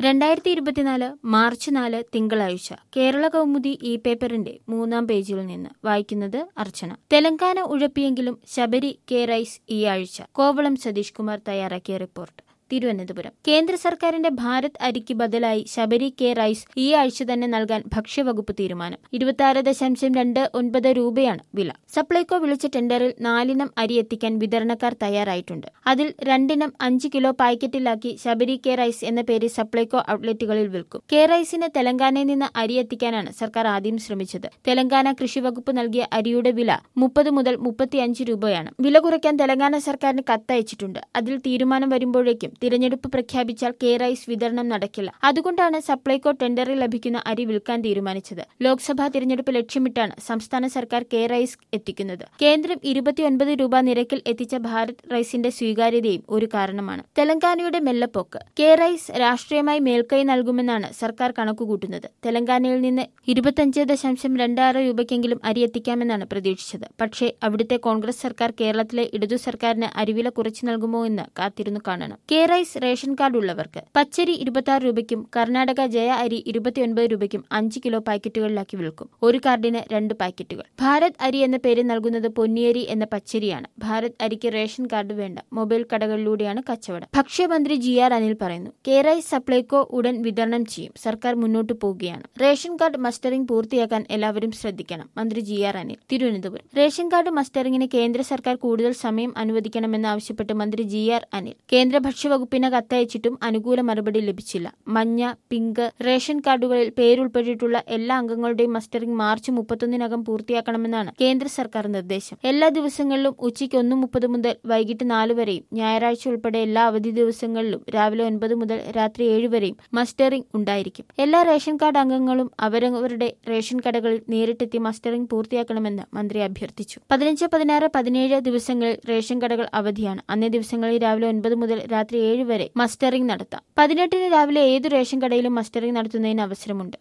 രണ്ടായിരത്തി ഇരുപത്തിനാല് മാർച്ച് നാല് തിങ്കളാഴ്ച കേരള കൗമുദി ഇ പേപ്പറിന്റെ മൂന്നാം പേജിൽ നിന്ന് വായിക്കുന്നത് അർച്ചന തെലങ്കാന ഉഴപ്പിയെങ്കിലും ശബരി കെ റൈസ് ഈ ആഴ്ച കോവളം സതീഷ് കുമാർ തയ്യാറാക്കിയ റിപ്പോർട്ട് തിരുവനന്തപുരം കേന്ദ്ര സർക്കാരിന്റെ ഭാരത് അരിക്ക് ബദലായി ശബരി കെ റൈസ് ഈ ആഴ്ച തന്നെ നൽകാൻ ഭക്ഷ്യവകുപ്പ് തീരുമാനം ഇരുപത്തിയാറ് ദശാംശം രണ്ട് ഒൻപത് രൂപയാണ് വില സപ്ലൈകോ വിളിച്ച ടെൻഡറിൽ നാലിനം അരി എത്തിക്കാൻ വിതരണക്കാർ തയ്യാറായിട്ടുണ്ട് അതിൽ രണ്ടിനം അഞ്ച് കിലോ പാക്കറ്റിലാക്കി ശബരി കെ റൈസ് എന്ന പേരിൽ സപ്ലൈകോ ഔട്ട്ലെറ്റുകളിൽ വിൽക്കും കെ റൈസിന് തെലങ്കാനയിൽ നിന്ന് അരി എത്തിക്കാനാണ് സർക്കാർ ആദ്യം ശ്രമിച്ചത് തെലങ്കാന കൃഷി വകുപ്പ് നൽകിയ അരിയുടെ വില മുപ്പത് മുതൽ മുപ്പത്തിയഞ്ച് രൂപയാണ് വില കുറയ്ക്കാൻ തെലങ്കാന സർക്കാരിന് കത്തയച്ചിട്ടുണ്ട് അതിൽ തീരുമാനം വരുമ്പോഴേക്കും തിരഞ്ഞെടുപ്പ് പ്രഖ്യാപിച്ചാൽ കെ റൈസ് വിതരണം നടക്കില്ല അതുകൊണ്ടാണ് സപ്ലൈകോ ടെൻഡറിൽ ലഭിക്കുന്ന അരി വിൽക്കാൻ തീരുമാനിച്ചത് ലോക്സഭാ തിരഞ്ഞെടുപ്പ് ലക്ഷ്യമിട്ടാണ് സംസ്ഥാന സർക്കാർ കെ റൈസ് എത്തിക്കുന്നത് കേന്ദ്രം ഇരുപത്തിയൊൻപത് രൂപ നിരക്കിൽ എത്തിച്ച ഭാരത് റൈസിന്റെ സ്വീകാര്യതയും ഒരു കാരണമാണ് തെലങ്കാനയുടെ മെല്ലപ്പോക്ക് കെ റൈസ് രാഷ്ട്രീയമായി മേൽക്കൈ നൽകുമെന്നാണ് സർക്കാർ കണക്കുകൂട്ടുന്നത് തെലങ്കാനയിൽ നിന്ന് ഇരുപത്തിയഞ്ച് ദശാംശം രണ്ടാറ് രൂപയ്ക്കെങ്കിലും അരി എത്തിക്കാമെന്നാണ് പ്രതീക്ഷിച്ചത് പക്ഷേ അവിടുത്തെ കോൺഗ്രസ് സർക്കാർ കേരളത്തിലെ ഇടതു സർക്കാരിന് അരിവില കുറച്ചു നൽകുമോ എന്ന് കാത്തിരുന്നു കാണണം കെ റൈസ് റേഷൻ കാർഡ് ഉള്ളവർക്ക് പച്ചരി ഇരുപത്തി രൂപയ്ക്കും കർണാടക ജയ അരി ഇരുപത്തിയൊൻപത് രൂപയ്ക്കും അഞ്ച് കിലോ പാക്കറ്റുകളിലാക്കി വിൽക്കും ഒരു കാർഡിന് രണ്ട് പാക്കറ്റുകൾ ഭാരത് അരി എന്ന പേര് നൽകുന്നത് പൊന്നിയരി എന്ന പച്ചരിയാണ് ഭാരത് അരിക്ക് റേഷൻ കാർഡ് വേണ്ട മൊബൈൽ കടകളിലൂടെയാണ് കച്ചവടം ഭക്ഷ്യമന്ത്രി ജി ആർ അനിൽ പറയുന്നു കെ റൈസ് സപ്ലൈകോ ഉടൻ വിതരണം ചെയ്യും സർക്കാർ മുന്നോട്ടു പോവുകയാണ് റേഷൻ കാർഡ് മസ്റ്ററിംഗ് പൂർത്തിയാക്കാൻ എല്ലാവരും ശ്രദ്ധിക്കണം മന്ത്രി G R Anil Thiruvananthapuram ration card മസ്റ്ററിംഗിന് കേന്ദ്ര സർക്കാർ കൂടുതൽ സമയം അനുവദിക്കണമെന്നാവശ്യപ്പെട്ട് മന്ത്രി ജി ആർ അനിൽ കേന്ദ്ര ഭക്ഷ്യവകുപ്പിന് കത്തയച്ചിട്ടും അനുകൂല മറുപടി ലഭിച്ചില്ല മഞ്ഞ പിങ്ക് റേഷൻ കാർഡുകളിൽ പേരുൾപ്പെട്ടിട്ടുള്ള എല്ലാ അംഗങ്ങളുടെയും മസ്റ്ററിംഗ് മാർച്ച് മുപ്പത്തൊന്നിനകം പൂർത്തിയാക്കണമെന്നാണ് കേന്ദ്ര സർക്കാർ നിർദ്ദേശം എല്ലാ ദിവസങ്ങളിലും ഉച്ചയ്ക്ക് ഒന്ന് മുപ്പത് മുതൽ വൈകിട്ട് നാല് വരെയും ഞായറാഴ്ച ഉൾപ്പെടെ എല്ലാ അവധി ദിവസങ്ങളിലും രാവിലെ ഒൻപത് മുതൽ രാത്രി ഏഴ് വരെയും മസ്റ്ററിംഗ് ഉണ്ടായിരിക്കും എല്ലാ റേഷൻ കാർഡ് അംഗങ്ങളും അവരവരുടെ റേഷൻ കടകളിൽ നേരിട്ടെത്തി മസ്റ്ററിംഗ് പൂർത്തിയാക്കണമെന്ന് മന്ത്രി അഭ്യർത്ഥിച്ചു പതിനഞ്ച് പതിനാറ് പതിനേഴ് ദിവസങ്ങളിൽ റേഷൻ കടകൾ അവധിയാണ് അന്നേ ദിവസങ്ങളിൽ രാവിലെ ഒൻപത് മുതൽ രാത്രി ഏഴ് വരെ മസ്റ്ററിംഗ് നടത്താം പതിനെട്ടിന് രാവിലെ ഏത് റേഷൻ കടയിലും മസ്റ്ററിംഗ് നടത്തുന്നതിന് അവസരമുണ്ട്